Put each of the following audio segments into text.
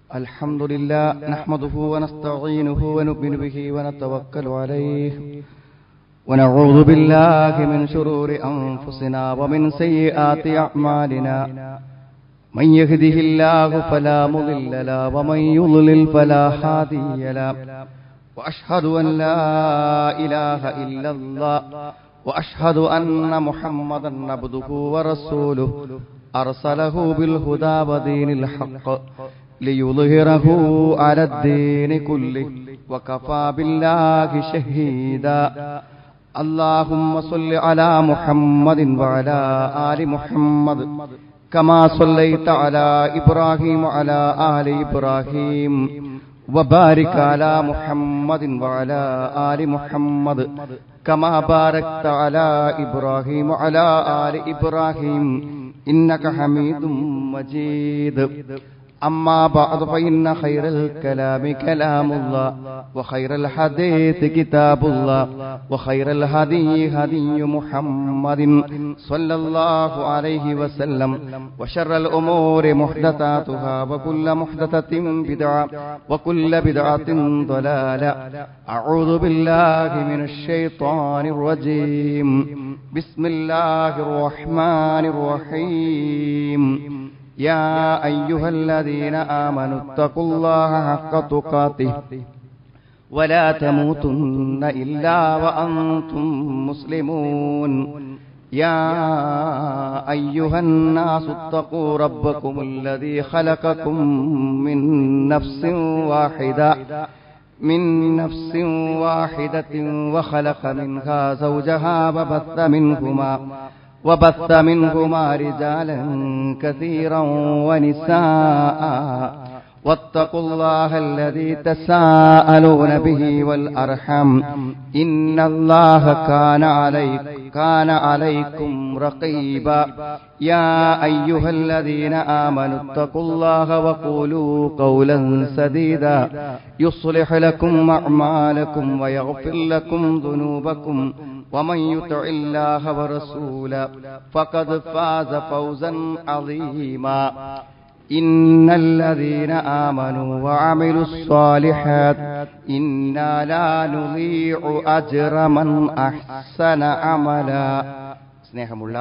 الحمد لله نحمده ونستعينه ونؤمن به ونتوكل عليه ونعوذ بالله من شرور أنفسنا ومن سيئات أعمالنا من يهده الله فلا مضل له ومن يضلل فلا هادي له وأشهد أن لا إله إلا الله وأشهد أن محمدا عبده ورسوله أرسله بالهدى ودين الحق ليظهره على الدين كله وكفى بالله شهيدا اللهم صل على محمد وعلى آل محمد كما صليت على إبراهيم وعلى آل إبراهيم وبارك على محمد وعلى آل محمد كما باركت على إبراهيم وعلى آل إبراهيم إنك حميد مجيد أما بعد فإن خير الكلام كلام الله وخير الحديث كتاب الله وخير الهدي هدي محمد صلى الله عليه وسلم وشر الأمور محدثاتها وكل محدثة بدعة وكل بدعة ضلالة أعوذ بالله من الشيطان الرجيم بسم الله الرحمن الرحيم يا أيها الذين آمنوا اتقوا الله حق تقاته ولا تموتن إلا وأنتم مسلمون يا أيها الناس اتقوا ربكم الذي خلقكم من نفس واحدة من نفس واحدة وخلق منها زوجها وبث منهما وبث منهما رجالا كثيرا ونساء واتقوا الله الذي تساءلون به والأرحم إن الله كان, عليك كان عليكم رقيبا يا أيها الذين آمنوا اتقوا الله وقولوا قولا سديدا يصلح لكم أعمالكم ويغفر لكم ذنوبكم ومن يطع الله ورسوله فقد فاز فوزا عظيما إن الذين آمنوا وعملوا الصالحات إنا لا نضيع أجر من أحسن عملا സ്നേഹമുള്ള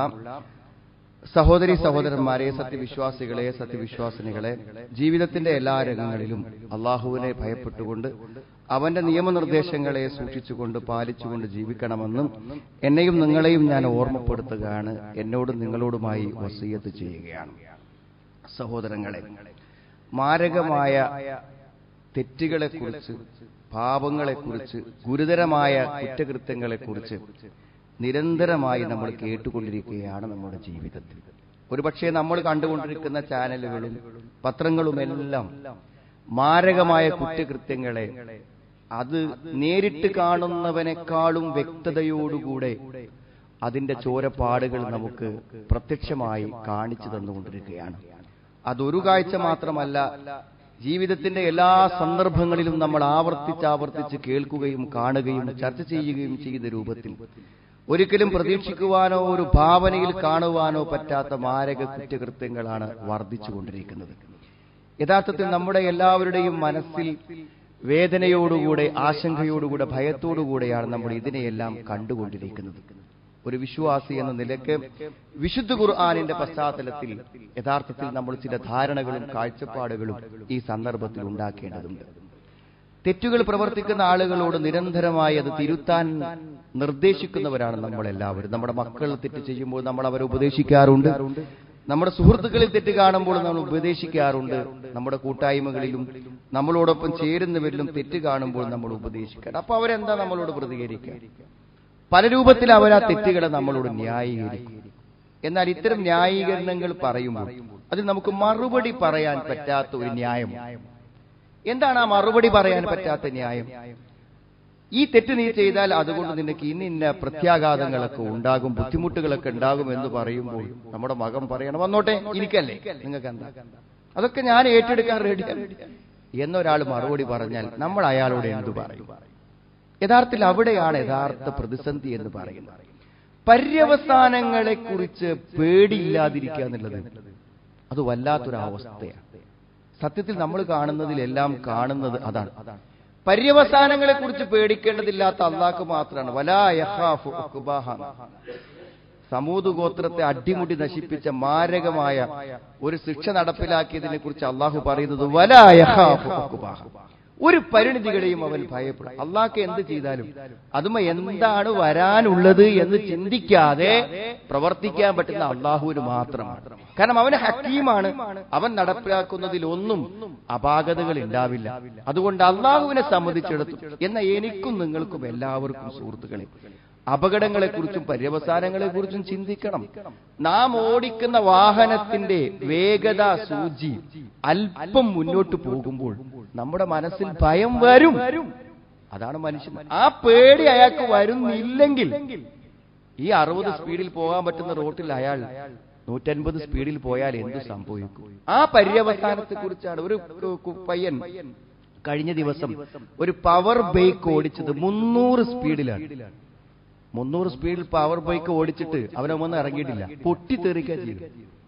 സഹോദരി സഹോദരന്മാരെ സത്യവിശ്വാസികളെ സത്യവിശ്വാസിനികളെ ജീവിതത്തിന്റെ എല്ലാ രംഗങ്ങളിലും അള്ളാഹുവിനെ ഭയപ്പെട്ടുകൊണ്ട് അവന്റെ നിയമനിർദ്ദേശങ്ങളെ സൂക്ഷിച്ചുകൊണ്ട് പാലിച്ചുകൊണ്ട് ജീവിക്കണമെന്നും എന്നെയും നിങ്ങളെയും ഞാൻ ഓർമ്മപ്പെടുത്തുകയാണ് എന്നോടും നിങ്ങളോടുമായി വസീയത്ത് ചെയ്യുകയാണ് സഹോദരങ്ങളെ മാരകമായ തെറ്റുകളെക്കുറിച്ച് പാപങ്ങളെക്കുറിച്ച് ഗുരുതരമായ കുറ്റകൃത്യങ്ങളെക്കുറിച്ച് നിരന്തരമായി നമ്മൾ കേട്ടുകൊണ്ടിരിക്കുകയാണ് നമ്മുടെ ജീവിതത്തിൽ ഒരുപക്ഷെ നമ്മൾ കണ്ടുകൊണ്ടിരിക്കുന്ന ചാനലുകളും പത്രങ്ങളുമെല്ലാം മാരകമായ കുറ്റകൃത്യങ്ങളെ അത് നേരിട്ട് കാണുന്നവനേക്കാളും വ്യക്തതയോടുകൂടെ അതിന്റെ ചോരപ്പാടുകൾ നമുക്ക് പ്രത്യക്ഷമായി കാണിച്ചു തന്നുകൊണ്ടിരിക്കുകയാണ് അതൊരു കാഴ്ച മാത്രമല്ല ജീവിതത്തിന്റെ എല്ലാ സന്ദർഭങ്ങളിലും നമ്മൾ ആവർത്തിച്ച് ആവർത്തിച്ച് കേൾക്കുകയും കാണുകയും ചർച്ച ചെയ്യുകയും ചെയ്യുന്ന രൂപത്തിൽ ഒരിക്കലും പ്രതീക്ഷിക്കുവാനോ ഒരു ഭാവനയിൽ കാണുവാനോ പറ്റാത്ത മാരക കുറ്റകൃത്യങ്ങളാണ് വർദ്ധിച്ചുകൊണ്ടിരിക്കുന്നത് യഥാർത്ഥത്തിൽ നമ്മുടെ എല്ലാവരുടെയും മനസ്സിൽ വേദനയോടുകൂടെ ആശങ്കയോടുകൂടെ ഭയത്തോടുകൂടെയാണ് നമ്മൾ ഇതിനെയെല്ലാം കണ്ടുകൊണ്ടിരിക്കുന്നത് ഒരു വിശ്വാസി എന്ന നിലയ്ക്ക് വിശുദ്ധ ഖുർആാനിന്റെ പശ്ചാത്തലത്തിൽ യഥാർത്ഥത്തിൽ നമ്മൾ ചില ധാരണകളും കാഴ്ചപ്പാടുകളും ഈ സന്ദർഭത്തിൽ ഉണ്ടാക്കേണ്ടതുണ്ട് തെറ്റുകൾ പ്രവർത്തിക്കുന്ന ആളുകളോട് നിരന്തരമായി അത് തിരുത്താൻ നിർദ്ദേശിക്കുന്നവരാണ് നമ്മളെല്ലാവരും നമ്മുടെ മക്കൾ തെറ്റ് ചെയ്യുമ്പോൾ നമ്മൾ അവരെ ഉപദേശിക്കാറുണ്ട് നമ്മുടെ സുഹൃത്തുക്കളിൽ തെറ്റ് കാണുമ്പോൾ നമ്മൾ ഉപദേശിക്കാറുണ്ട് നമ്മുടെ കൂട്ടായ്മകളിലും നമ്മളോടൊപ്പം ചേരുന്നവരിലും തെറ്റ് കാണുമ്പോൾ നമ്മൾ ഉപദേശിക്കാറ് അപ്പൊ അവരെന്താ നമ്മളോട് പ്രതികരിക്കുക പല രൂപത്തിൽ അവർ ആ തെറ്റുകളെ നമ്മളോട് ന്യായീകരിക്കും എന്നാൽ ഇത്തരം ന്യായീകരണങ്ങൾ പറയുമ്പോൾ അതിൽ നമുക്ക് മറുപടി പറയാൻ പറ്റാത്ത ഒരു ന്യായം എന്താണ് ആ മറുപടി പറയാൻ പറ്റാത്ത ന്യായം ഈ തെറ്റ് നീ ചെയ്താൽ അതുകൊണ്ട് നിനക്ക് ഇന്ന ഇന്ന പ്രത്യാഘാതങ്ങളൊക്കെ ഉണ്ടാകും ബുദ്ധിമുട്ടുകളൊക്കെ ഉണ്ടാകും എന്ന് പറയുമ്പോൾ നമ്മുടെ മകൻ പറയണം വന്നോട്ടെ ഇരിക്കല്ലേ നിങ്ങൾക്ക് എന്താ അതൊക്കെ ഞാൻ ഏറ്റെടുക്കാൻ റെഡിയാണ് എന്നൊരാൾ മറുപടി പറഞ്ഞാൽ നമ്മൾ അയാളോട് എന്തു പറയും യഥാർത്ഥത്തിൽ അവിടെയാണ് യഥാർത്ഥ പ്രതിസന്ധി എന്ന് പറയുന്നത് പര്യവസാനങ്ങളെ കുറിച്ച് പേടിയില്ലാതിരിക്കുക എന്നുള്ളത് അത് വല്ലാത്തൊരവസ്ഥയാണ് സത്യത്തിൽ നമ്മൾ കാണുന്നതിലെല്ലാം കാണുന്നത് അതാണ് പര്യവസാനങ്ങളെ കുറിച്ച് പേടിക്കേണ്ടതില്ലാത്ത അള്ളാഹ്ക്ക് മാത്രമാണ് വലാ യഖാഫു ഉഖ്ബാഹ സമൂത് ഗോത്രത്തെ അടിമുടി നശിപ്പിച്ച മാരകമായ ഒരു ശിക്ഷ നടപ്പിലാക്കിയതിനെ കുറിച്ച് അള്ളാഹു പറയുന്നത് വലാ യഖാഫു ഉഖ്ബാഹ ഒരു പരിണിതികളെയും അവൻ ഭയപ്പെടും അള്ളാഹ്ക്ക് എന്ത് ചെയ്താലും അതുമ എന്താണ് വരാനുള്ളത് എന്ന് ചിന്തിക്കാതെ പ്രവർത്തിക്കാൻ പറ്റുന്ന അള്ളാഹുവിന് മാത്രമാണ് കാരണം അവന് ഹക്കീമാണ് അവൻ നടപ്പിലാക്കുന്നതിൽ ഒന്നും അപാകതകൾ ഉണ്ടാവില്ല അതുകൊണ്ട് അള്ളാഹുവിനെ സംബന്ധിച്ചിടത്തും എന്ന എനിക്കും നിങ്ങൾക്കും എല്ലാവർക്കും സുഹൃത്തുക്കളെ അപകടങ്ങളെക്കുറിച്ചും പര്യവസാനങ്ങളെക്കുറിച്ചും ചിന്തിക്കണം നാം ഓടിക്കുന്ന വാഹനത്തിന്റെ വേഗത സൂചി അല്പം മുന്നോട്ട് പോകുമ്പോൾ നമ്മുടെ മനസ്സിൽ ഭയം വരും അതാണ് മനുഷ്യൻ ആ പേടി അയാൾക്ക് വരുന്നില്ലെങ്കിൽ ഈ അറുപത് സ്പീഡിൽ പോകാൻ പറ്റുന്ന റോട്ടിൽ അയാൾ നൂറ്റൻപത് സ്പീഡിൽ പോയാൽ എന്ത് സംഭവിക്കും ആ പര്യവസാനത്തെ കുറിച്ചാണ് ഒരു കു- കു- പയ്യൻ കഴിഞ്ഞ ദിവസം ഒരു പവർ ബൈക്ക് ഓടിച്ചത് മുന്നൂറ് സ്പീഡിലാണ് മുന്നൂറ് സ്പീഡിൽ പവർ ബൈക്ക് ഓടിച്ചിട്ട് അവനൊന്നും ഇറങ്ങിയിട്ടില്ല പൊട്ടിത്തെറിക്കുക ചെയ്തു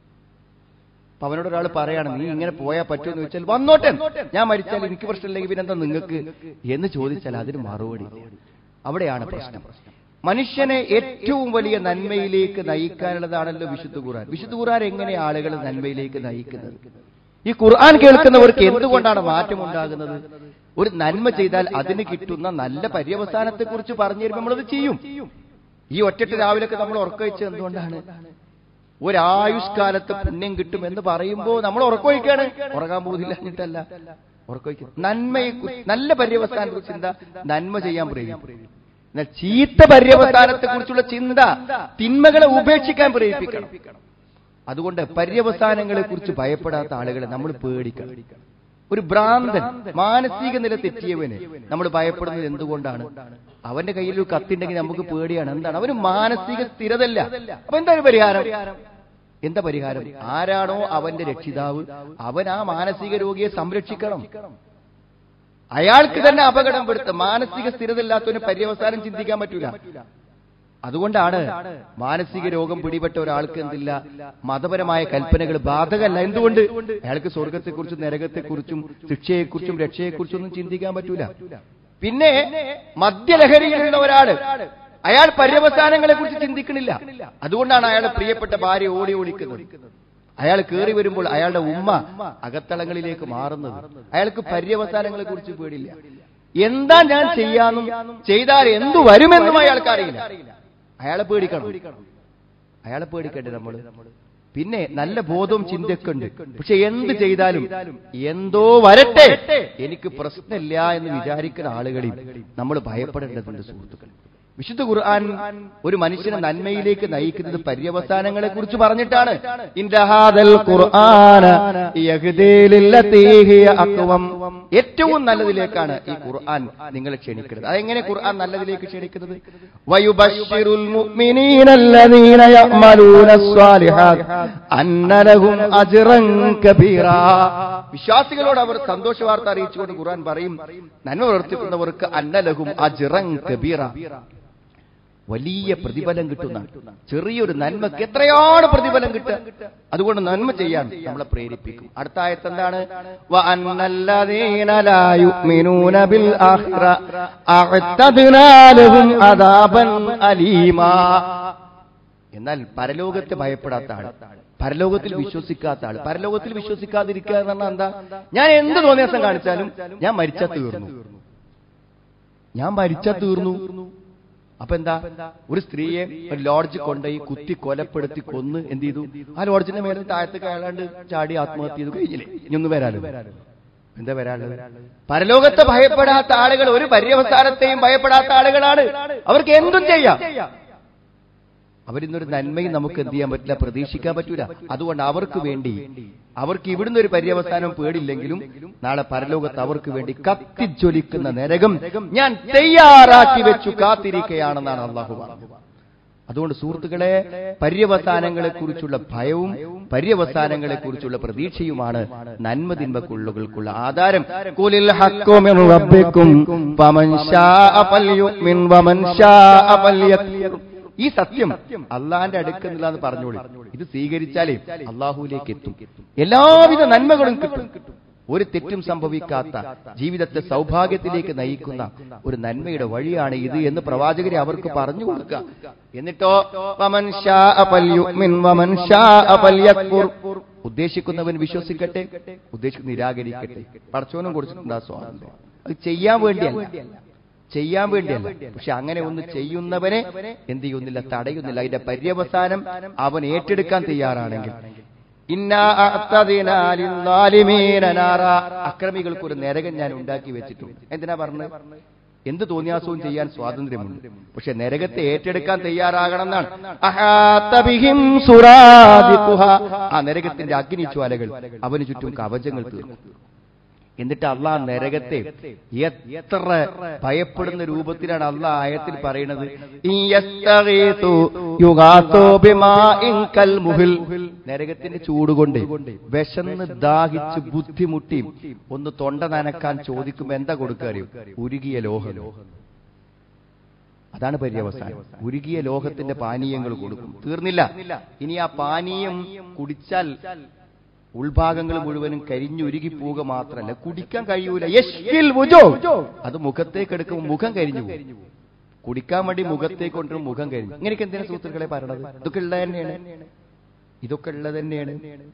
അപ്പൊ അവനോട് ഒരാൾ പറയാണ് നീ ഇങ്ങനെ പോയാൽ പറ്റുമെന്ന് ചോദിച്ചാൽ വന്നോട്ടെ ഞാൻ മരിച്ചാൽ എനിക്ക് പ്രശ്നമില്ലെങ്കിൽ പിന്നെന്താ നിങ്ങൾക്ക് എന്ന് ചോദിച്ചാൽ അതിന് മറുപടി ഇല്ല. അവിടെയാണ് പ്രശ്നം മനുഷ്യനെ ഏറ്റവും വലിയ നന്മയിലേക്ക് നയിക്കാനുള്ളതാണല്ലോ വിശുദ്ധ ഖുർആൻ വിശുദ്ധ ഖുർആൻ എങ്ങനെ ആളുകളെ നന്മയിലേക്ക് നയിക്കുന്നത് ഈ ഖുർആൻ കേൾക്കുന്നവർക്ക് എന്തുകൊണ്ടാണ് മാറ്റം ഉണ്ടാകുന്നത് ഒരു നന്മ ചെയ്താൽ അതിന് കിട്ടുന്ന നല്ല പര്യവസാനത്തെ കുറിച്ച് പറഞ്ഞു തരുമ്പോൾ നമ്മളത് ചെയ്യും ഈ ഒറ്റട്ട് രാവിലെയൊക്കെ നമ്മൾ ഉറക്കവെച്ചത് എന്തുകൊണ്ടാണ് ഒരായുഷ്കാലത്ത് പുണ്യം കിട്ടും എന്ന് പറയുമ്പോൾ നമ്മൾ ഉറക്കമൊഴിക്കാണ് ഉറങ്ങാൻ പോകുന്നില്ല എന്നിട്ടല്ല ഉറക്കമൊഴിക്കും നന്മയെ നല്ല പര്യവസാനത്തെ ചിന്ത നന്മ ചെയ്യാൻ പ്രേരിപ്പിക്കും എന്നാൽ ചീത്ത പര്യവസാനത്തെ കുറിച്ചുള്ള ചിന്ത തിന്മകളെ ഉപേക്ഷിക്കാൻ പ്രേരിപ്പിക്കണം അതുകൊണ്ട് പര്യവസാനങ്ങളെ കുറിച്ച് ഭയപ്പെടാത്ത ആളുകളെ നമ്മൾ പേടിക്കണം ഒരു ഭ്രാന്തൻ മാനസിക നില തെറ്റിയവന് നമ്മൾ ഭയപ്പെടുന്നത് എന്തുകൊണ്ടാണ് അവന്റെ കയ്യിൽ ഒരു കത്തുണ്ടെങ്കിൽ നമുക്ക് പേടിയാണ് എന്താണ് അവന് മാനസിക സ്ഥിരതല്ല അപ്പൊ എന്താണ് പരിഹാരം എന്താ പരിഹാരം ആരാണോ അവന്റെ രക്ഷിതാവ് അവൻ ആ മാനസിക രോഗിയെ സംരക്ഷിക്കണം അയാൾക്ക് തന്നെ അപകടം പെടുത്തും മാനസിക സ്ഥിരത ഇല്ലാത്തവന് പര്യവസാനം ചിന്തിക്കാൻ പറ്റൂല അതുകൊണ്ടാണ് മാനസിക രോഗം പിടിപെട്ട ഒരാൾക്ക് എന്തില്ല മതപരമായ കൽപ്പനകൾ ബാധകല്ല എന്തുകൊണ്ട് അയാൾക്ക് സ്വർഗത്തെക്കുറിച്ചും നരകത്തെക്കുറിച്ചും ശിക്ഷയെക്കുറിച്ചും രക്ഷയെക്കുറിച്ചും ഒന്നും ചിന്തിക്കാൻ പറ്റൂല പിന്നെ മദ്യലഹരിയിലുള്ള ഒരാള് അയാൾ പര്യവസാനങ്ങളെ കുറിച്ച് ചിന്തിക്കണില്ല അതുകൊണ്ടാണ് അയാളെ പ്രിയപ്പെട്ട ഭാര്യ ഓടി ഓടിക്കുന്നത് അയാൾ കയറി വരുമ്പോൾ അയാളുടെ ഉമ്മ അകത്തളങ്ങളിലേക്ക് മാറുന്നത് അയാൾക്ക് പര്യവസാനങ്ങളെ കുറിച്ച് പേടില്ല എന്താ ഞാൻ ചെയ്യാന്നും ചെയ്താൽ എന്തു വരുമെന്നും അയാൾക്ക് അറിയില്ല അയാളെ പേടിക്കണം അയാളെ പേടിക്കണ്ടേ നമ്മൾ പിന്നെ നല്ല ബോധവും ചിന്തയൊക്കെ ഉണ്ട് പക്ഷെ എന്ത് ചെയ്താലും എന്തോ വരട്ടെ എനിക്ക് പ്രശ്നമില്ല എന്ന് വിചാരിക്കുന്ന ആളുകളെയും നമ്മൾ ഭയപ്പെടേണ്ടതുണ്ട് സുഹൃത്തുക്കൾ വിശുദ്ധ ഖുർആൻ ഒരു മനുഷ്യനെ നന്മയിലേക്ക് നയിക്കുന്നത് പര്യവസാനങ്ങളെ കുറിച്ച് പറഞ്ഞിട്ടാണ് ഇൻദഹാദൽ ഖുർആന യഹ്ദീ ലില്ലതീ ഹിയ അഖ്വം. ഏറ്റവും നല്ലതിലേക്കാണ് ഈ ഖുർആൻ നിങ്ങളെ ക്ഷണിക്കുന്നത് അതെങ്ങനെ ഖുർആൻ നല്ലതിലേക്ക് ക്ഷണിക്കുന്നത് വയുബശ്ശിറുൽ മുഅ്മിനീന അല്ലദീന യഅമലൂന സ്വാലിഹാത്ത് അന്ന ലഹും അജ്റൻ കബീറാ വിശ്വാസികളോട് അവർ സന്തോഷ വാർത്ത അറിയിച്ചുകൊണ്ട് ഖുർആൻ പറയും നന്മ പ്രവർത്തിക്കുന്നവർക്ക് അന്നലഹും അജ്റൻ കബീറ വലിയ പ്രതിഫലം കിട്ടുന്ന ചെറിയൊരു നന്മക്ക് എത്രയാണ് പ്രതിഫലം കിട്ടുക അതുകൊണ്ട് നന്മ ചെയ്യാൻ നമ്മളെ പ്രേരിപ്പിക്കും അടുത്ത ആയത്ത് എന്താണ് وَأَنَّ لَا يُؤْمِنُونَ بِالْآخِرَةِ أَعْتَدْنَا لَهُمْ عَذَابًا أَلِيمًا എന്നാൽ പരലോകത്തെ ഭയപ്പെടാത്ത ആൾ പരലോകത്തിൽ വിശ്വസിക്കാത്ത ആൾ പരലോകത്തിൽ വിശ്വസിക്കാതിരിക്കുക എന്ന് പറഞ്ഞാൽ എന്താ ഞാൻ എന്ത് തോന്നിയാസം കാണിച്ചാലും ഞാൻ മരിച്ചാൽ തീർന്നു ഞാൻ മരിച്ചാൽ തീർന്നു അപ്പൊ എന്താ ഒരു സ്ത്രീയെ ഒരു ലോഡ്ജ് കൊണ്ടുപോയി കുത്തി കൊലപ്പെടുത്തി കൊന്ന് എന്ത് ചെയ്തു ആ ലോഡ്ജിന്റെ മേലെ താഴത്തേക്ക് അയാളാണ്ട് ചാടി ആത്മഹത്യ ചെയ്തു കഴിഞ്ഞില്ലേ ഇനി ഒന്ന് വരാലോ എന്താ വരാനുള്ളത് പരലോകത്തെ ഭയപ്പെടാത്ത ആളുകൾ ഒരു പര്യവസാനത്തെയും ഭയപ്പെടാത്ത ആളുകളാണ് അവർക്ക് എന്തും ചെയ്യാം അവരിന്നൊരു നന്മയും നമുക്ക് എന്ത് ചെയ്യാൻ പറ്റില്ല പ്രതീക്ഷിക്കാൻ പറ്റൂല അതുകൊണ്ട് അവർക്ക് വേണ്ടി അവർക്ക് ഇവിടുന്ന് ഒരു പര്യവസാനം പേടില്ലെങ്കിലും നാളെ പരലോകത്ത് അവർക്ക് വേണ്ടി കത്തിജ്വലിക്കുന്ന നരകം ഞാൻ തയ്യാറാക്കി വെച്ചു കാത്തിരിക്കുകയാണെന്നാണ് അള്ളാഹു പറഞ്ഞത് അതുകൊണ്ട് സുഹൃത്തുക്കളെ പര്യവസാനങ്ങളെ കുറിച്ചുള്ള ഭയവും പര്യവസാനങ്ങളെ കുറിച്ചുള്ള പ്രതീക്ഷയുമാണ് നന്മ തിന്മക്കുള്ളുകൾക്കുള്ള ആധാരം കുലിൽ ഹക്കു മിൻ റബ്ബിക്കും ഫമൻ ശാഅ ഫൽയുമിൻ വമൻ ശാഅ ഫൽയക്ഫുർ ഈ സത്യം അള്ളാന്റെ അടുക്കുന്നില്ല പറഞ്ഞോളി ഇത് സ്വീകരിച്ചാലേ അള്ളാഹുവിലേക്ക് എത്തും എല്ലാവിധ നന്മകളും കിട്ടും ഒരു തെറ്റും സംഭവിക്കാത്ത ജീവിതത്തെ സൗഭാഗ്യത്തിലേക്ക് നയിക്കുന്ന ഒരു നന്മയുടെ വഴിയാണ് ഇത് എന്ന് പ്രവാചകരെ അവർക്ക് പറഞ്ഞു കൊടുക്കുക എന്നിട്ടോ വമൻ ശാഅ ഫൽയുഅ്മിൻ വമൻ ശാഅ ഫൽയക്ഫുർ. ഉദ്ദേശിക്കുന്നവൻ വിശ്വസിക്കട്ടെ ഉദ്ദേശിക്കുന്ന നിരാകരിക്കട്ടെ പടച്ചോനും കൊടുത്തിട്ടുണ്ട് ആ സ്വാതന്ത്ര്യം അത് ചെയ്യാൻ വേണ്ടിയല്ല ചെയ്യാൻ വേണ്ടിയല്ല പക്ഷെ അങ്ങനെ ഒന്ന് ചെയ്യുന്നവനെ എന്ത് ചെയ്യുന്നില്ല തടയുന്നില്ല അതിന്റെ പര്യവസാനം അവൻ ഏറ്റെടുക്കാൻ തയ്യാറാണെങ്കിൽ ഇന്നാ അഅ്തദിനാ ലിദ്ദാലിമീന നാറാ. അക്രമികൾക്ക് ഒരു നരകം ഞാൻ ഉണ്ടാക്കി വെച്ചിട്ടുണ്ട് എന്തിനാ പറഞ്ഞത് എന്ത് തോന്നിയാസവും ചെയ്യാൻ സ്വാതന്ത്ര്യമുണ്ട് പക്ഷെ നരകത്തെ ഏറ്റെടുക്കാൻ തയ്യാറാകണം എന്നാണ് അഹാത്ത ബിഹിം സുറാദിഖുഹ. ആ നരകത്തിന്റെ അഗ്നിജ്വാലകൾ അവന് ചുറ്റും കവചങ്ങൾ തീർന്നു എന്നിട്ട് അള്ളാഹ് നരകത്തെ എത്ര ഭയപ്പെടുന്ന രൂപത്തിലാണ് അള്ളാഹ് ആയത്തിൽ പറയുന്നത് "ഇൻ യസ്തഗീഥു യുഗാഥു ബിമാഇൻ കൽമുഹിൽ." നരകത്തിന്റെ ചൂടുകൊണ്ട് വിശന്ന് ദാഹിച്ച് ബുദ്ധിമുട്ടി ഒന്ന് തൊണ്ട നനക്കാൻ ചോദിക്കുമ്പോ എന്താ കൊടുക്കുക അറിയോ ഉരുകിയ ലോഹം അതാണ് പര്യവസാനം ഉരുകിയ ലോഹത്തിന്റെ പാനീയങ്ങൾ കൊടുക്കും തീർന്നില്ല ഇനി ആ പാനീയം കുടിച്ചാൽ ഉൾഭാഗങ്ങൾ മുഴുവനും കരിഞ്ഞുരുകി പോവുക മാത്രമല്ല കുടിക്കാൻ കഴിയൂല യശ്കിൽ വുജോ. അത് മുഖത്തേക്ക് എടുക്കുമ്പോൾ മുഖം കരിഞ്ഞു പോകും കുടിക്കാൻ വേണ്ടി മുഖത്തേക്ക് കൊണ്ടുവരും മുഖം കഴിഞ്ഞു ഇങ്ങനെയൊക്കെ എന്തിനാ സുഹൃത്തുക്കളെ പറയണത് ഇതൊക്കെ ഉള്ളത് തന്നെയാണ് ഇതൊക്കെ ഉള്ളത് തന്നെയാണ്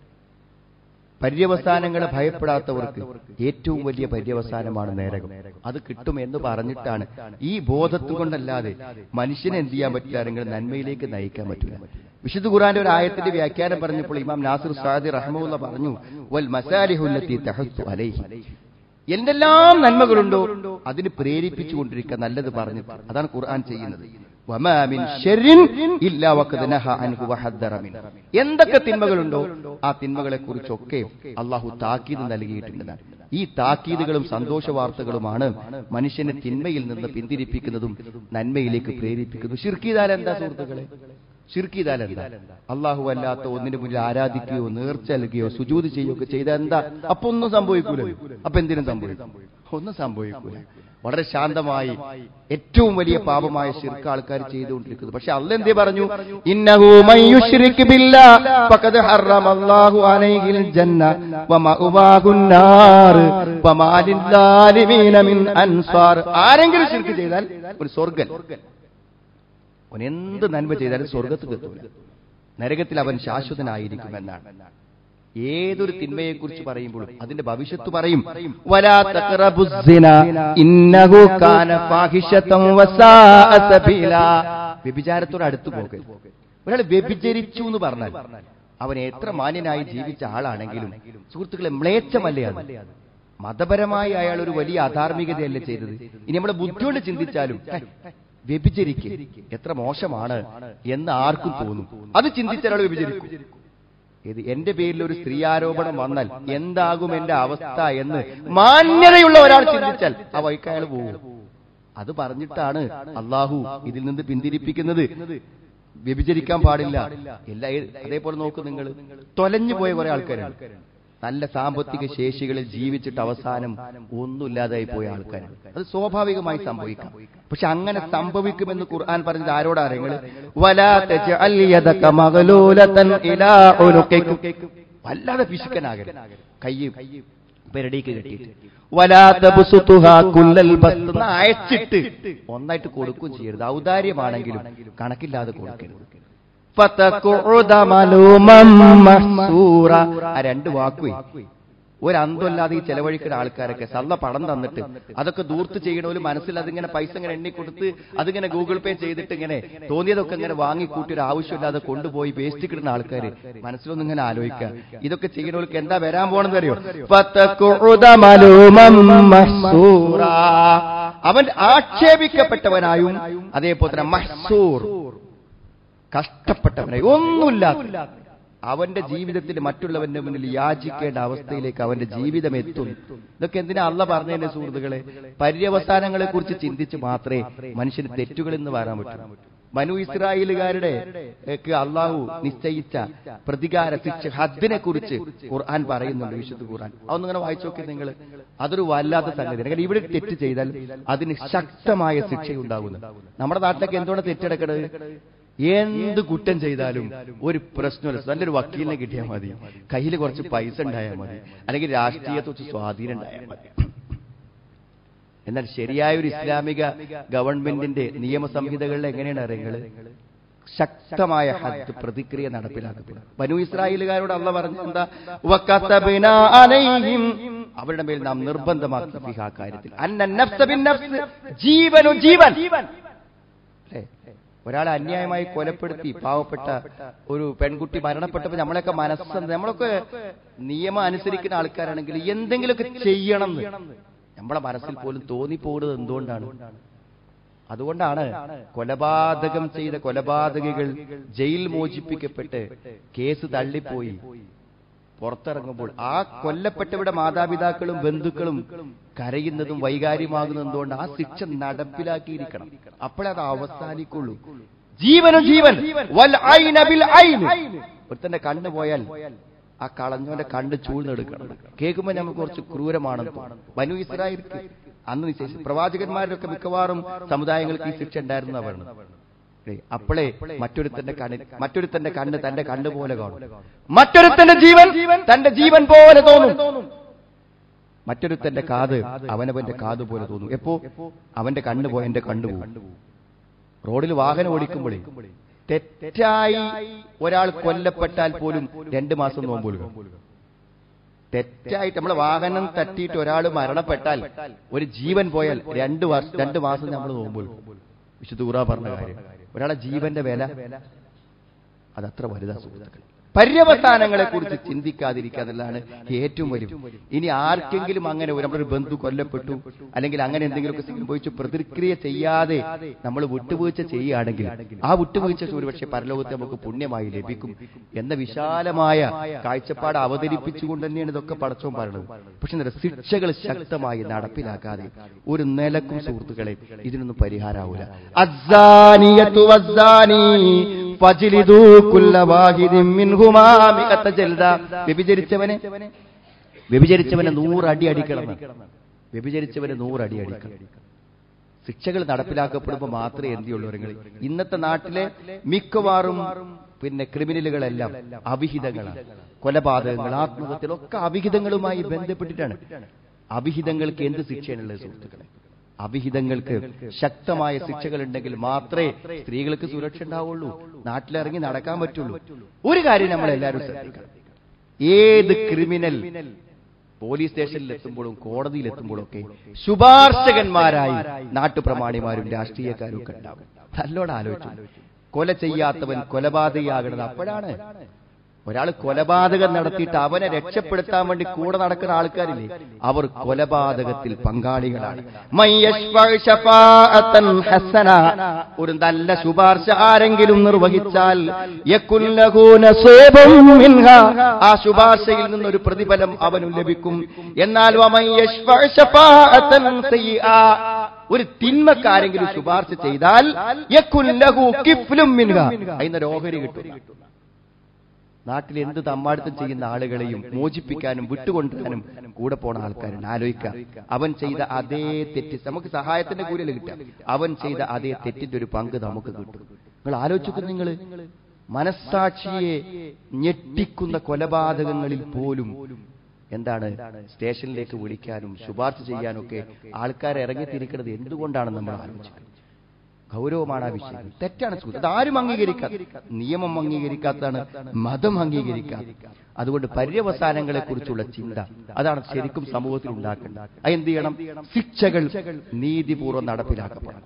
പര്യവസാനങ്ങളെ ഭയപ്പെടാത്തവർക്ക് ഏറ്റവും വലിയ പര്യവസാനമാണ് നേരകം അത് കിട്ടും എന്ന് പറഞ്ഞിട്ടാണ് ഈ ബോധത്തു കൊണ്ടല്ലാതെ മനുഷ്യനെ എന്ത് ചെയ്യാൻ പറ്റില്ല അല്ലെങ്കിൽ നന്മയിലേക്ക് നയിക്കാൻ പറ്റില്ല വിശുദ്ധ ഖുറാന്റെ ഒരു ആയത്തിന്റെ വ്യാഖ്യാനം പറഞ്ഞപ്പോൾ ഇമാം നാസിർ സാദി റഹ്മുള്ള പറഞ്ഞു വൽ മസാലിഹുല്ലത്തി തഹസ്സു അലൈഹി എന്തെല്ലാം നന്മകളുണ്ടോ അതിന് പ്രേരിപ്പിച്ചുകൊണ്ടിരിക്കുക നല്ലത് പറഞ്ഞിട്ട് അതാണ് ഖുർആൻ ചെയ്യുന്നത് വമാ മിൻ ശർരിൻ ഇല്ലാ വഖദ് നഹ അൻഹു വഹദ്ദറ മിൻ. എന്തൊക്കെ തിന്മകളുണ്ടോ ആ തിന്മകളെ കുറിച്ചൊക്കെ അള്ളാഹു താക്കീത് നൽകിയിട്ടുണ്ട് ഈ താക്കീതുകളും സന്തോഷ വാർത്തകളുമാണ് മനുഷ്യനെ തിന്മയിൽ നിന്ന് പിന്തിരിപ്പിക്കുന്നതും നന്മയിലേക്ക് പ്രേരിപ്പിക്കുന്നതും ഷിർക്കിതാൽ എന്താ സുഹൃത്തുക്കളെ ഷിർക്കിതാൽ എന്താ അള്ളാഹു അല്ലാത്ത ഒന്നിനു മുന്നിൽ ആരാധിക്കുകയോ നേർച്ച നൽകുകയോ സുജൂത് ചെയ്യുകയോ ഒക്കെ ചെയ്താൽ എന്താ അപ്പൊ ഒന്നും സംഭവിക്കൂല അപ്പൊ എന്തിനും സംഭവിക്കും ഒന്നും സംഭവിക്കൂല വളരെ ശാന്തമായി ഏറ്റവും വലിയ പാപമായ ശിർക്ക് ആൾക്കാർ ചെയ്തുകൊണ്ടിരിക്കുന്നത് പക്ഷെ അല്ല എന്തേ പറഞ്ഞു ഇന്നഹു മൻ യുശ്രിക് ബില്ലാ ഫഖദ് ഹറമല്ലാഹു അലൈഹിൽ ജന്ന വമഅവാഹുൻ നാർ വമാ ലിദ്ദാലിമീന മിൻ അൻസാർ ആരെങ്കിലും ശിർക്ക് ചെയ്താൽ ഒരു സ്വർഗ്ഗൻ അവൻ എന്ത് നന്മ ചെയ്താലും സ്വർഗത്തിൽ എത്തൂല നരകത്തിൽ അവൻ ശാശ്വതനായിരിക്കുമെന്നാണ് ഏതൊരു തിന്മയെക്കുറിച്ച് പറയുമ്പോഴും അതിന്റെ ഭവിഷ്യത്ത് പറയും വലാ തഖറബുസ്സിന ഇന്നഹു കാന ഫാഹിഷതൻ വസാഅ സബീല വ്യഭിചാരത്തോട് അടുത്ത് പോകൽ ഒരാൾ വ്യഭിചരിച്ചു എന്ന് പറഞ്ഞാൽ അവൻ എത്ര മാന്യനായി ജീവിച്ച ആളാണെങ്കിലും സുഹൃത്തുക്കളെ മ്ലേച്ഛമല്ലേ അത് മതപരമായി അയാൾ ഒരു വലിയ അധാർമികതയല്ലേ ചെയ്തത് ഇനി നമ്മുടെ ബുദ്ധിയോട് ചിന്തിച്ചാലും ഹേ, വ്യഭിചരിക്ക് എത്ര മോശമാണ് എന്ന് ആർക്കും തോന്നും അത് ചിന്തിച്ച ഒരാൾ വ്യഭിചരിക്കും ഇത് എന്റെ പേരിൽ ഒരു സ്ത്രീ ആരോപണം വന്നാൽ എന്താകും എന്റെ അവസ്ഥ എന്ന് മാന്യതയുള്ള ഒരാൾ ചിന്തിച്ചാൽ ആ വഴിക്ക് അയാൾ പോകും അത് പറഞ്ഞിട്ടാണ് അള്ളാഹു ഇതിൽ നിന്ന് പിന്തിരിപ്പിക്കുന്നത് വ്യഭിചരിക്കാൻ പാടില്ല എല്ലാ അതേപോലെ നോക്കും നിങ്ങൾ തൊലഞ്ഞു പോയ കുറെ ആൾക്കാരാണ് നല്ല സാമ്പത്തിക ശേഷികളിൽ ജീവിച്ചിട്ട് അവസാനം ഒന്നുമില്ലാതായി പോയ ആൾക്കാരാണ് അത് സ്വാഭാവികമായി സംഭവിക്കാം പക്ഷെ അങ്ങനെ സംഭവിക്കുമെന്ന് ഖുർആൻ പറഞ്ഞത് ആരോടാ നിങ്ങൾ വല്ലാതെ പിശുക്കനാകരുത് കൈ പെരടിക്ക് കെട്ടിയിട്ട് വലാത്ത അയച്ചിട്ട് ഒന്നായിട്ട് കൊടുക്കുകയും ചെയ്യരുത് ഔദാര്യമാണെങ്കിലും കണക്കില്ലാതെ കൊടുക്കരുത് ഫതഖുദ മലൂമം മഹ്സൂറ. ആ രണ്ട് വാക്കുവേ ഒരു അന്തമില്ലാതെ ഈ ചെലവഴിക്കുന്ന ആൾക്കാരൊക്കെ സല്ല പണം തന്നിട്ട് അതൊക്കെ ദൂർത്ത് ചെയ്യണോലും മനസ്സിൽ അതിങ്ങനെ പൈസ ഇങ്ങനെ എണ്ണി കൊടുത്ത് അതിങ്ങനെ ഗൂഗിൾ പേ ചെയ്തിട്ട് ഇങ്ങനെ തോന്നിയതൊക്കെ ഇങ്ങനെ വാങ്ങിക്കൂട്ടി ഒരു ആവശ്യമില്ലാതെ കൊണ്ടുപോയി വേസ്റ്റ് കിടുന്ന ആൾക്കാർ മനസ്സിലൊന്നും ഇങ്ങനെ ആലോചിക്കുക ഇതൊക്കെ ചെയ്യണവർക്ക് എന്താ വരാൻ പോണെന്ന് അറിയോ ഫതഖുദ മലൂമം മഹ്സൂറ. അവൻ ആക്ഷേപിക്കപ്പെട്ടവനായും അതേപോലെ തന്നെ മഹ്സൂർ കഷ്ടപ്പെട്ടവനായി ഒന്നുമില്ലാത്ത അവന്റെ ജീവിതത്തിൽ മറ്റുള്ളവന്റെ മുന്നിൽ യാചിക്കേണ്ട അവസ്ഥയിലേക്ക് അവന്റെ ജീവിതം എത്തും ഇതൊക്കെ എന്തിനാ അല്ല പറഞ്ഞതിന്റെ സുഹൃത്തുക്കളെ പര്യവസാനങ്ങളെ കുറിച്ച് ചിന്തിച്ച് മാത്രമേ മനുഷ്യന് തെറ്റുകളിൽ നിന്ന് വരാൻ പറ്റൂ മനു ഇസ്രായേലുകാരുടെ ഒക്കെ അള്ളാഹു നിശ്ചയിച്ച പ്രതികാര ശിക്ഷ ഹദ്ദിനെ കുറിച്ച് ഖുർആൻ പറയുന്നുണ്ട് വിശുദ്ധ ഖുർആൻ അതൊന്നും ഇങ്ങനെ വായിച്ചു നോക്കി നിങ്ങൾ അതൊരു വല്ലാത്ത സംഗതിയാണ് കാരണം ഇവിടെ തെറ്റ് ചെയ്താൽ അതിന് ശക്തമായ ശിക്ഷയുണ്ടാകുന്നു നമ്മുടെ നാട്ടിലൊക്കെ എന്തുകൊണ്ട് തെറ്റെടുക്കണത് എന്ത് കുറ്റം ചെയ്താലും ഒരു പ്രശ്നമില്ല നല്ലൊരു വക്കീലിനെ കിട്ടിയാൽ മതി കയ്യിൽ കുറച്ച് പൈസ ഉണ്ടായാൽ മതി അല്ലെങ്കിൽ രാഷ്ട്രീയത്തെ കുറിച്ച് സ്വാധീനം ഉണ്ടായാൽ മതി എന്നാൽ ശരിയായ ഒരു ഇസ്ലാമിക ഗവൺമെന്റിന്റെ നിയമസംഹിതകളിൽ എങ്ങനെയാണ് അറിയുന്നത് ശക്തമായ ഹദ് പ്രതിക്രിയ നടപ്പിലാക്കപ്പെടും ബനു ഇസ്രായേലുകാരോട് അള്ള പറഞ്ഞ എന്താ വക്കത്തബിനാ അലൈഹിം അവരുടെ മേൽ നാം നിർബന്ധമാക്കി ഫിഹാ കാര്യത്തിൽ അന്ന നഫ്സ ബിൻ നഫ്സ് ജീവനു ജീവൻ അല്ലേ? ഒരാളെ അന്യായമായി കൊലപ്പെടുത്തി പാവപ്പെട്ട ഒരു പെൺകുട്ടി മരണപ്പെട്ടപ്പോൾ നമ്മളൊക്കെ മനസ്സ് നമ്മളൊക്കെ നിയമം അനുസരിക്കുന്ന ആൾക്കാരാണെങ്കിൽ എന്തെങ്കിലുമൊക്കെ ചെയ്യണം എന്ന് നമ്മളെ മനസ്സിൽ പോലും തോന്നിപ്പോകുന്നത് എന്തുകൊണ്ടാണ് അതുകൊണ്ടാണ് കൊലപാതകം ചെയ്ത കൊലപാതകികൾ ജയിൽ മോചിപ്പിക്കപ്പെട്ട് കേസ് തള്ളിപ്പോയി പുറത്തിറങ്ങുമ്പോൾ ആ കൊല്ലപ്പെട്ടവരുടെ മാതാപിതാക്കളും ബന്ധുക്കളും കരയുന്നതും വൈകാര്യമാകുന്നതും എന്തുകൊണ്ട് ആ ശിക്ഷ നടപ്പിലാക്കിയിരിക്കണം അപ്പോഴേ അത് അവസാനിക്കുള്ളൂ ജീവനും ജീവൻ വൽ ഐന ബിൽ ഐൻ ഒരുത്തന്റെ കണ്ണ് പോയാൽ ആ കളഞ്ഞവന്റെ കണ്ണ് ചൂഴ്ന്നെടുക്കണം കേൾക്കുമ്പോൾ നമുക്ക് കുറച്ച് ക്രൂരമാണെന്ന് തോന്നും ബനു ഇസ്രായേൽക്ക് അന്ന് നിശ്ചയിച്ചു പ്രവാചകന്മാരൊക്കെ മിക്കവാറും സമുദായങ്ങൾക്ക് ഈ ശിക്ഷ ഉണ്ടായിരുന്നു പറഞ്ഞു അപ്പോഴേ മറ്റൊരുത്തന്റെ കണ്ണ് മറ്റൊരുത്തന്റെ കണ്ണ് തന്റെ കണ്ണ് പോലെ കാണും മറ്റൊരുത്തന്റെ ജീവൻ തന്റെ ജീവൻ പോലെ തോന്നും മറ്റൊരുത്തന്റെ കാത് അവനവന്റെ കാത് പോലെ തോന്നും എപ്പോ അവന്റെ കണ്ണ് പോയ എന്റെ കണ്ണ് പോകും റോഡിൽ വാഹനം ഓടിക്കുമ്പോഴേ തെറ്റായി ഒരാൾ കൊല്ലപ്പെട്ടാൽ പോലും രണ്ടു മാസം നോമ്പൊഴുക തെറ്റായിട്ട് നമ്മളെ വാഹനം തട്ടിയിട്ട് ഒരാൾ മരണപ്പെട്ടാൽ ഒരു ജീവൻ പോയാൽ രണ്ട് വർഷം രണ്ട് മാസം നമ്മൾ നോമ്പൊഴുകും വിശുദ്ധ ഖുറാ പറഞ്ഞ കാര്യം ഒരാളെ ജീവന്റെ വില അതത്ര വലുതാ സുഹൃത്തുക്കൾ പര്യവസാനങ്ങളെ കുറിച്ച് ചിന്തിക്കാതിരിക്കാന്നുള്ളതാണ് ഏറ്റവും വരും ഇനി ആർക്കെങ്കിലും അങ്ങനെ ഒരു- നമ്മുടെ ഒരു ബന്ധു കൊല്ലപ്പെട്ടു അല്ലെങ്കിൽ അങ്ങനെ എന്തെങ്കിലുമൊക്കെ സംഭവിച്ചു പ്രതിക്രിയ ചെയ്യാതെ നമ്മൾ വിട്ടുവീഴ്ച ചെയ്യുകയാണെങ്കിൽ ആ വിട്ടുവീഴ്ച ഒരുപക്ഷെ പരലോകത്തെ നമുക്ക് പുണ്യമായി ലഭിക്കും എന്ന വിശാലമായ കാഴ്ചപ്പാട് അവതരിപ്പിച്ചുകൊണ്ട് തന്നെയാണ് ഇതൊക്കെ പടച്ചോൻ പറയുന്നത് പക്ഷെ എന്താ ശിക്ഷകൾ ശക്തമായി നടപ്പിലാക്കാതെ ഒരു നിലക്കും സുഹൃത്തുക്കളെ ഇതിനൊന്നും പരിഹാരമാവൂല അസ്സാനിയത്തു വസ്സാനി ഫജ്ലിദൂ കുല്ല വാഹിദിൻ മിൻഹുമാ മിഅത്ത ജൽദ വ്യഭിചരിച്ചവനെ വ്യഭിചരിച്ചവനെ നൂറടി അടിക്കണം വ്യഭിചരിച്ചവനെ നൂറടി അടിക്കണം ശിക്ഷകൾ നടപ്പിലാക്കപ്പെടുമ്പോൾ മാത്രമേ എന്ത് ചെയ്യുള്ളൂ നിങ്ങൾ ഇന്നത്തെ നാട്ടിലെ മിക്കവാറും പിന്നെ ക്രിമിനലുകളെല്ലാം അവിഹിതങ്ങളാണ് കൊലപാതകങ്ങൾ ആത്മഹത്യകളൊക്കെ അവിഹിതങ്ങളുമായി ബന്ധപ്പെട്ടിട്ടാണ് അവിഹിതങ്ങൾക്ക് എന്ത് ശിക്ഷയാണുള്ളത് സുഹൃത്തുക്കളെ അവിഹിതങ്ങൾക്ക് ശക്തമായ ശിക്ഷകൾ ഉണ്ടെങ്കിൽ മാത്രമേ സ്ത്രീകൾക്ക് സുരക്ഷ ഉണ്ടാവുള്ളൂ നാട്ടിലിറങ്ങി നടക്കാൻ പറ്റുള്ളൂ ഒരു കാര്യം നമ്മൾ എല്ലാവരും ശ്രദ്ധിക്കണം ഏത് ക്രിമിനൽ പോലീസ് സ്റ്റേഷനിൽ എത്തുമ്പോഴും കോടതിയിൽ എത്തുമ്പോഴും ഒക്കെ ശുപാർശകന്മാരായി നാട്ടുപ്രമാണിമാരും രാഷ്ട്രീയക്കാരും ഒക്കെ ഉണ്ടാവും നല്ലോണം ആലോചിച്ചു കൊല ചെയ്യാത്തവൻ കൊലപാതകയാകണത് അപ്പോഴാണ് ഒരാൾ കൊലപാതകം നടത്തിയിട്ട് അവനെ രക്ഷപ്പെടുത്താൻ വേണ്ടി കൂടെ നടക്കുന്ന ആൾക്കാരില്ലേ അവർ കൊലപാതകത്തിൽ പങ്കാളികളാണ് മയ്യശ്ഫഅ ശഫാഅത്തൻ ഹസന. ഒരു നല്ല ശുപാർശ ആരെങ്കിലും നിർവഹിച്ചാൽ യകുൻ ലഹു നസീബും മിൻഹാ. ആ ശുപാർശയിൽ നിന്നൊരു പ്രതിഫലം അവനും ലഭിക്കും എന്നാൽ വമയ്യശ്ഫഅ ശഫാഅത്തൻ സയ്യിആ. ഒരു തിന്മക്കാരെങ്കിലും ശുപാർശ ചെയ്താൽ യകുൻ ലഹു കിഫ്ലും മിൻഹാ. അതിനൊരു ഓഹരി കിട്ടും നാട്ടിൽ എന്ത് തമ്മാടുത്തം ചെയ്യുന്ന ആളുകളെയും മോചിപ്പിക്കാനും വിട്ടുകൊണ്ടുവരാനും കൂടെ പോണ ആൾക്കാരുണ്ട് ആലോചിക്കാം അവൻ ചെയ്ത അതേ തെറ്റ് നമുക്ക് സഹായത്തിന്റെ കൂലിയിൽ കിട്ടാം അവൻ ചെയ്ത അതേ തെറ്റിന്റെ ഒരു പങ്ക് നമുക്ക് കിട്ടും നിങ്ങൾ ആലോചിക്കും നിങ്ങൾ മനസ്സാക്ഷിയെ ഞെട്ടിക്കുന്ന കൊലപാതകങ്ങളിൽ പോലും എന്താണ് സ്റ്റേഷനിലേക്ക് വിളിക്കാനും ശുപാർശ ചെയ്യാനും ഒക്കെ ആൾക്കാർ ഇറങ്ങിത്തിരിക്കുന്നത് എന്തുകൊണ്ടാണ് നമ്മൾ ആലോചിക്കുന്നത് ഗൗരവമാണ് ആ വിഷയം തെറ്റാണ് സുഹൃത്ത് അത് ആരും അംഗീകരിക്കാത്ത നിയമം അംഗീകരിക്കാത്തതാണ് മതം അംഗീകരിക്കാത്ത അതുകൊണ്ട് പര്യവസാനങ്ങളെ കുറിച്ചുള്ള ചിന്ത അതാണ് ശരിക്കും സമൂഹത്തിൽ ഉണ്ടാക്കേണ്ടത് അത് എന്ത് ചെയ്യണം ശിക്ഷകൾ നീതിപൂർവ്വം നടപ്പിലാക്കപ്പെടണം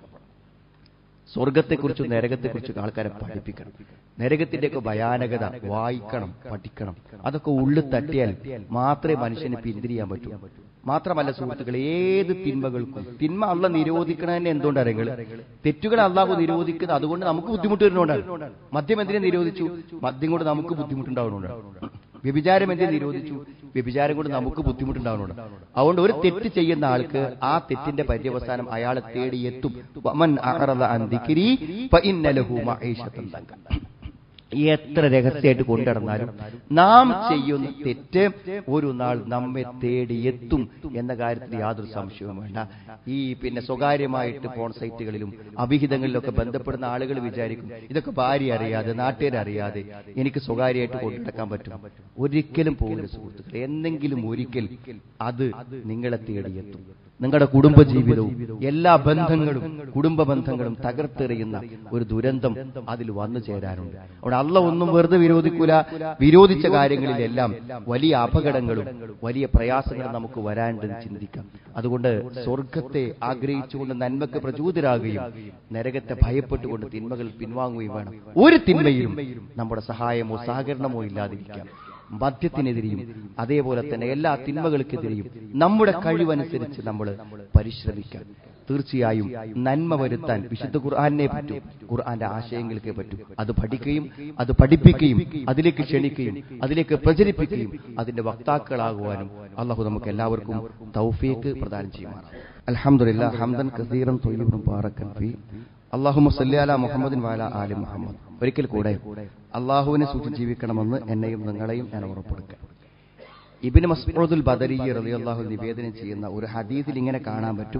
സ്വർഗത്തെക്കുറിച്ചും നരകത്തെക്കുറിച്ചും ആൾക്കാരെ പഠിപ്പിക്കണം നരകത്തിന്റെയൊക്കെ ഭയാനകത വായിക്കണം പഠിക്കണം അതൊക്കെ ഉള്ളിൽ തട്ടിയാൽ മാത്രമേ മനുഷ്യന് പിന്തിരിയാൻ പറ്റൂ മാത്രമല്ല സുഹൃത്തുക്കൾ ഏത് തിന്മകൾക്കും തിന്മ അള്ള നിരോധിക്കണതന്നെ എന്തുകൊണ്ട് അറിയങ്ങൾ തെറ്റുകൾ അള്ളാഹു നിരോധിക്കുന്നത് അതുകൊണ്ട് നമുക്ക് ബുദ്ധിമുട്ട് വരുന്നതുകൊണ്ടാണ് മദ്യം എന്തിനെ നിരോധിച്ചു മദ്യം കൊണ്ട് നമുക്ക് ബുദ്ധിമുട്ടുണ്ടാവുന്നുണ്ട് വ്യഭിചാരം എന്തിനെ നിരോധിച്ചു വ്യഭിചാരം കൊണ്ട് നമുക്ക് ബുദ്ധിമുട്ടുണ്ടാവുന്നുണ്ട് അതുകൊണ്ട് ഒരു തെറ്റ് ചെയ്യുന്ന ആൾക്ക് ആ തെറ്റിന്റെ പര്യവസാനം അയാളെ തേടി എത്തും വമൻ അഅറദ അൻ ദിക്രി ഫഇന്ന ലഹു മഈശത്തൻ ദങ്ക. എത്ര രഹസ്യമായിട്ട് കൊണ്ടുനടന്നാലും നാം ചെയ്യുന്ന തെറ്റ് ഒരു നാൾ നമ്മെ തേടി എത്തും എന്ന കാര്യത്തിൽ യാതൊരു സംശയവും വേണ്ട ഈ പിന്നെ സ്വകാര്യമായിട്ട് ഫോൺ സൈറ്റുകളിലും അഭിഹിതങ്ങളിലൊക്കെ ബന്ധപ്പെടുന്ന ആളുകൾ വിചാരിക്കും ഇതൊക്കെ ഭാര്യ അറിയാതെ നാട്ടുകാരറിയാതെ എനിക്ക് സ്വകാര്യമായിട്ട് കൊണ്ടുനടക്കാൻ പറ്റും ഒരിക്കലും പോകില്ല സുഹൃത്തുക്കളെ എന്തെങ്കിലും ഒരിക്കൽ അത് നിങ്ങളെ തേടിയെത്തും നിങ്ങളുടെ കുടുംബജീവിതവും എല്ലാ ബന്ധങ്ങളും കുടുംബ ബന്ധങ്ങളും തകർത്തെറിയുന്ന ഒരു ദുരന്തം അതിൽ വന്നു ചേരാനുണ്ട് അവിടെ അല്ല ഒന്നും വെറുതെ വിരോധിക്കൂല വിരോധിച്ച കാര്യങ്ങളിലെല്ലാം വലിയ അപകടങ്ങളും വലിയ പ്രയാസങ്ങളും നമുക്ക് വരാനുണ്ടെന്ന് ചിന്തിക്കാം അതുകൊണ്ട് സ്വർഗത്തെ ആഗ്രഹിച്ചുകൊണ്ട് നന്മക്ക് പ്രചോദരാകുകയും നരകത്തെ ഭയപ്പെട്ടുകൊണ്ട് തിന്മകൾ പിൻവാങ്ങുകയും വേണം ഒരു തിന്മയിലും നമ്മുടെ സഹായമോ സഹകരണമോ ഇല്ലാതിരിക്കാം മദ്യത്തിനെതിരെയും അതേപോലെ തന്നെ എല്ലാ തിന്മകൾക്കെതിരെയും നമ്മുടെ കഴിവനുസരിച്ച് നമ്മൾ പരിശ്രമിക്കാം തീർച്ചയായും നന്മ വരുത്താൻ വിശുദ്ധ ഖുർആാനെ പറ്റും ഖുർആന്റെ ആശയങ്ങൾക്ക് പറ്റും അത് പഠിക്കുകയും അത് പഠിപ്പിക്കുകയും അതിലേക്ക് ക്ഷണിക്കുകയും അതിലേക്ക് പ്രചരിപ്പിക്കുകയും അതിന്റെ വക്താക്കളാകുവാനും അള്ളാഹു നമുക്ക് എല്ലാവർക്കും തൗഫീക്ക് പ്രദാനം ചെയ്യുമാറാം അലഹമുല്ല ഹംദൻ കസീറൻ തൊയ്യബും പാറക്കൻ ഫി അള്ളാഹുമ സല്യാല മുഹമ്മദിൻ വാല ആലി മുഹമ്മദ് ഒരിക്കൽ കൂടെ അള്ളാഹുവിനെ സൂക്ഷിച്ച് ജീവിക്കണമെന്ന് എന്നെയും നിങ്ങളെയും ഞാൻ ഉറപ്പെടുക്കാം ഇബിന് മസ്ഊദുൽ ബദരി റളിയല്ലാഹു നിവേദനം ചെയ്യുന്ന ഒരു ഹദീസിൽ ഇങ്ങനെ കാണാൻ പറ്റും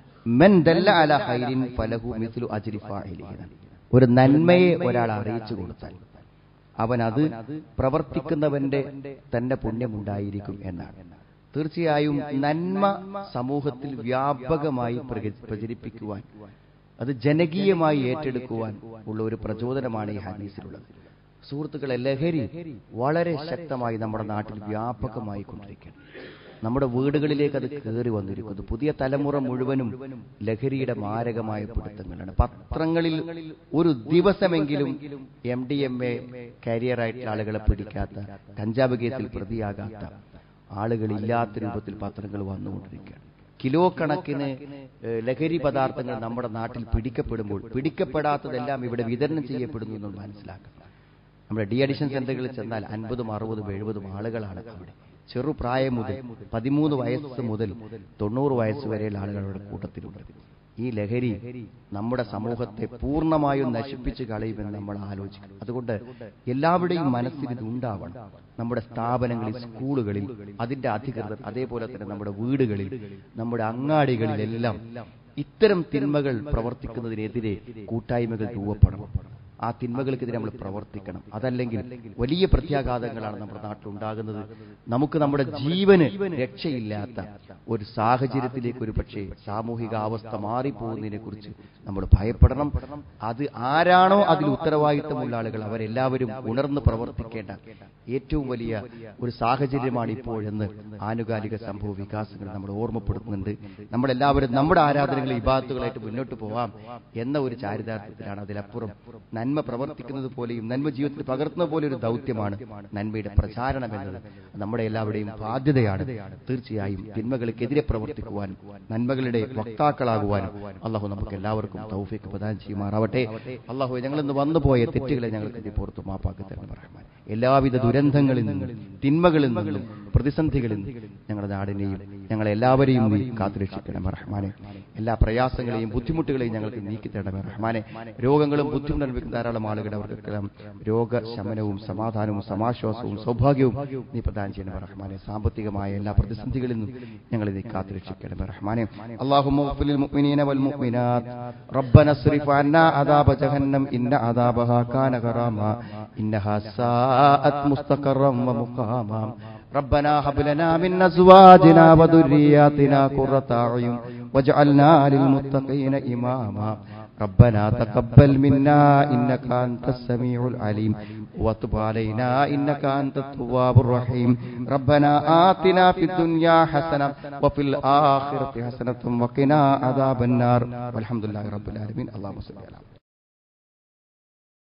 മൻ ദല്ല അല ഹൈരിൻ ഫലഹു മിസ്ലു അജ്രി ഫാഇലിഹി ഒരു നന്മയെ ഒരാൾ അറിയിച്ചു കൊടുത്താൽ അവൻ അത് പ്രവർത്തിക്കുന്നവന്റെ തന്നെ പുണ്യമുണ്ടായിരിക്കും എന്നാണ് തീർച്ചയായും നന്മ സമൂഹത്തിൽ വ്യാപകമായി പ്രക- പ്രചരിപ്പിക്കുവാൻ അത് ജനകീയമായി ഏറ്റെടുക്കുവാൻ ഉള്ള ഒരു പ്രചോദനമാണ് ഈ ഹദീസിലുള്ളത് സുഹൃത്തുക്കളെ ലഹരി വളരെ ശക്തമായി നമ്മുടെ നാട്ടിൽ വ്യാപകമായി കൊണ്ടിരിക്കുകയാണ് നമ്മുടെ വീടുകളിലേക്ക് അത് കയറി വന്നിരിക്കുന്നു പുതിയ തലമുറ മുഴുവനും ലഹരിയുടെ മാരകമായ പിടുത്തങ്ങളാണ് പത്രങ്ങളിൽ ഒരു ദിവസമെങ്കിലും എം ഡി എം എ കരിയറായിട്ടുള്ള ആളുകളെ പിടിക്കാത്ത കഞ്ചാവ് കേസിൽ പ്രതിയാകാത്ത ആളുകളില്ലാത്ത രൂപത്തിൽ പത്രങ്ങൾ വന്നുകൊണ്ടിരിക്കുകയാണ് കിലോ കണക്കിന് ഏഹ്, ലഹരി പദാർത്ഥങ്ങൾ നമ്മുടെ നാട്ടിൽ പിടിക്കപ്പെടുമ്പോൾ പിടിക്കപ്പെടാത്തതെല്ലാം ഇവിടെ വിതരണം ചെയ്യപ്പെടുന്നു എന്ന് മനസ്സിലാക്കാം നമ്മുടെ ഡി അഡിഷൻ സെന്ററുകളിൽ ചെന്നാൽ അൻപതും അറുപതും എഴുപതും ആളുകളാണ് അവിടെ ചെറുപ്രായം മുതൽ പതിമൂന്ന് വയസ്സ് മുതൽ തൊണ്ണൂറ് വയസ്സ് വരെയുള്ള ആളുകളുടെ കൂട്ടത്തിലുണ്ട് ഈ ലഹരി നമ്മുടെ സമൂഹത്തെ പൂർണ്ണമായും നശിപ്പിച്ച് കളയുമെന്ന് നമ്മൾ ആലോചിക്കണം അതുകൊണ്ട് എല്ലാവരുടെയും മനസ്സിൽ ഇത് ഉണ്ടാവണം നമ്മുടെ സ്ഥാപനങ്ങളിൽ സ്കൂളുകളിൽ അതിന്റെ അധികൃതർ അതേപോലെ തന്നെ നമ്മുടെ വീടുകളിൽ നമ്മുടെ അങ്ങാടികളിലെല്ലാം ഇത്തരം തിന്മകൾ പ്രവർത്തിക്കുന്നതിനെതിരെ കൂട്ടായ്മകൾ രൂപപ്പെടണം ആ തിന്മകൾക്കെതിരെ നമ്മൾ പ്രവർത്തിക്കണം അതല്ലെങ്കിൽ വലിയ പ്രത്യാഘാതങ്ങളാണ് നമ്മുടെ നാട്ടിൽ ഉണ്ടാകുന്നത് നമുക്ക് നമ്മുടെ ജീവന് രക്ഷയില്ലാത്ത ഒരു സാഹചര്യത്തിലേക്ക് ഒരു പക്ഷേ സാമൂഹിക അവസ്ഥ മാറിപ്പോകുന്നതിനെ കുറിച്ച് നമ്മൾ ഭയപ്പെടണം അത് ആരാണോ അതിൽ ഉത്തരവാദിത്തമുള്ള ആളുകൾ അവരെല്ലാവരും ഉണർന്ന് പ്രവർത്തിക്കേണ്ട ഏറ്റവും വലിയ ഒരു സാഹചര്യമാണ് ഇപ്പോഴെന്ന് ആനുകാലിക സംഭവ വികാസങ്ങൾ നമ്മൾ ഓർമ്മപ്പെടുത്തുന്നുണ്ട് നമ്മളെല്ലാവരും നമ്മുടെ ആരാധനകളെ ഇബാത്തുകളായിട്ട് മുന്നോട്ട് പോവാം എന്ന ഒരു ചാരിതാർത്ഥ്യത്തിലാണ് അതിലപ്പുറം നന്മ പ്രവർത്തിക്കുന്നത് പോലെയും നന്മ ജീവിതത്തിൽ പകർത്തുന്ന പോലെ ഒരു ദൗത്യമാണ് നന്മയുടെ പ്രചാരണം എന്നത് നമ്മുടെ എല്ലാവരുടെയും ബാധ്യതയാണ് തീർച്ചയായും തിന്മകൾക്കെതിരെ പ്രവർത്തിക്കുവാനും നന്മകളുടെ വക്താക്കളാകുവാനും അള്ളാഹു നമുക്ക് എല്ലാവർക്കും തൗഫീക്ക് പ്രദാനം ചെയ്യുമാറാവട്ടെ അള്ളാഹു ഞങ്ങൾ ഇന്ന് വന്നുപോയ തെറ്റുകളെ ഞങ്ങൾക്ക് നീ പുറത്ത് മാപ്പാക്കി തരണം റഹ്മാൻ എല്ലാവിധ ദുരന്തങ്ങളിൽ നിന്നും തിന്മകളിൽ നിന്നും പ്രതിസന്ധികളിൽ നിന്നും ഞങ്ങളുടെ നാടിനെയും ഞങ്ങളെ എല്ലാവരെയും നീ കാത്തുരക്ഷിക്കണം റഹ്മാനെ എല്ലാ പ്രയാസങ്ങളെയും ബുദ്ധിമുട്ടുകളെയും ഞങ്ങൾക്ക് നീക്കി തരണമേ റഹ്മാനെ രോഗങ്ങളും ബുദ്ധിമുട്ട് അനുഭവിക്കുന്ന ധാരാളം ആളുകളുടെ അവർക്കെല്ലാം രോഗശമനവും സമാധാനവും സമാശ്വാസവും സൗഭാഗ്യവും നീ പ്രദാനം ചെയ്യണമേ റഹ്മാനെ സാമ്പത്തികമായ എല്ലാ പ്രതിസന്ധികളിൽ നിന്നും ഞങ്ങളെ നീ കാത്തുരക്ഷിക്കണമേ റഹ്മാനെ اللهم اغفر للمؤمنين والمؤمنات ربنا اصرف عنا عذاب جهنم إن عذابها كان غراما إنها ساءت مستقرا ومقاما ربنا هب لنا من أزواجنا وذرياتنا قرة أعين واجعلنا للمتقين إماما ربنا تقبل منا إنك أنت السميع العليم وتب علينا إنك أنت التواب الرحيم ربنا آتنا في الدنيا حسنة وفي الآخرة حسنة وقنا عذاب النار والحمد لله رب العالمين اللهم صل على